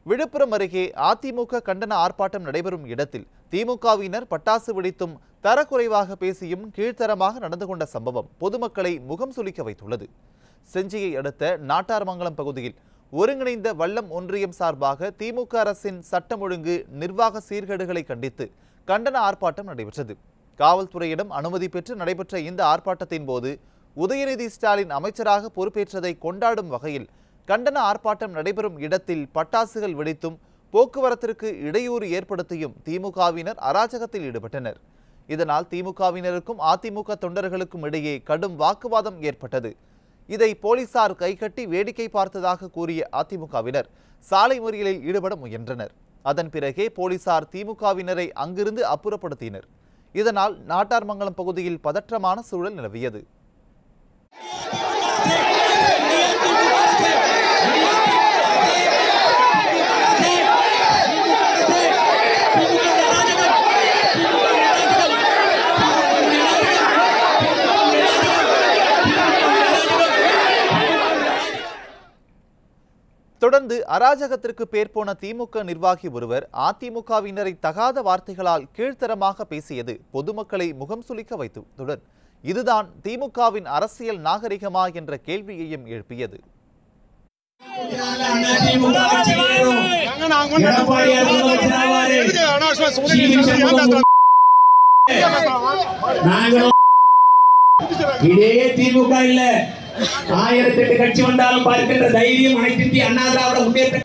விழுப்புரம் அருகே அதிமுக கண்டன ஆர்ப்பாட்டம் நடைபெறும் இடத்தில் திமுகவினர் பட்டாசு வெடித்தும் தரக்குறைவாக பேசியும் கீழ்த்தரமாக நடந்து கொண்ட சம்பவம் பொதுமக்களை முகம் சுளிக்க வைத்துள்ளது செஞ்சியை அடுத்த நாட்டார்மங்கலம் பகுதியில் ஒருங்கிணைந்த வல்லம் ஒன்றியம் சார்பாக திமுக அரசின் சட்டம் ஒழுங்கு நிர்வாக சீர்கேடுகளை கண்டித்து கண்டன ஆர்ப்பாட்டம் நடைபெற்றது காவல்துறையிடம் அனுமதி பெற்று நடைபெற்ற இந்த ஆர்ப்பாட்டத்தின் போது உதயநிதி ஸ்டாலின் அமைச்சராக பொறுப்பேற்றதை கொண்டாடும் வகையில் கண்டன ஆர்ப்பாட்டம் நடைபெறும் இடத்தில் பட்டாசுகள் வெடித்தும் போக்குவரத்திற்கு இடையூறு ஏற்படுத்தியும் திமுகவினர் அராஜகத்தில் ஈடுபட்டனர் இதனால் திமுகவினருக்கும் அதிமுக தொண்டர்களுக்கும் இடையே கடும் வாக்குவாதம் ஏற்பட்டது இதை போலீசார் கைகட்டி வேடிக்கை பார்த்ததாக கூறிய அதிமுகவினர் சாலை மறியலில் ஈடுபட முயன்றனர் அதன் பிறகே போலீசார் திமுகவினரை அங்கிருந்து அப்புறப்படுத்தினர் இதனால் நாட்டார்மங்கலம் பகுதியில் பதற்றமான சூழல் நிலவியது தொடர்ந்து அராஜகத்திற்கு பேர் போன திமுக நிர்வாகி ஒருவர் அதிமுகவினரை தகாத வார்த்தைகளால் கீழ்த்தரமாக பேசியது பொதுமக்களை முகம் சுளிக்க வைத்ததுடன் இதுதான் திமுகவின் அரசியல் நாகரிகமா என்ற கேள்வியையும் எழுப்பியது அதிமுக ஆட்சியிலும் எடப்பாடி முதலமைச்சர் ஆவாரு. சீக்கிரம் சண்முகம் நாங்களும் இதே திமுக இல்ல ஆயிரத்தி எட்டு கட்சி வந்தாலும் பார்க்கின்ற தைரியம் அனைத்து இந்திய அண்ணா திராவிட முன்னேற்ற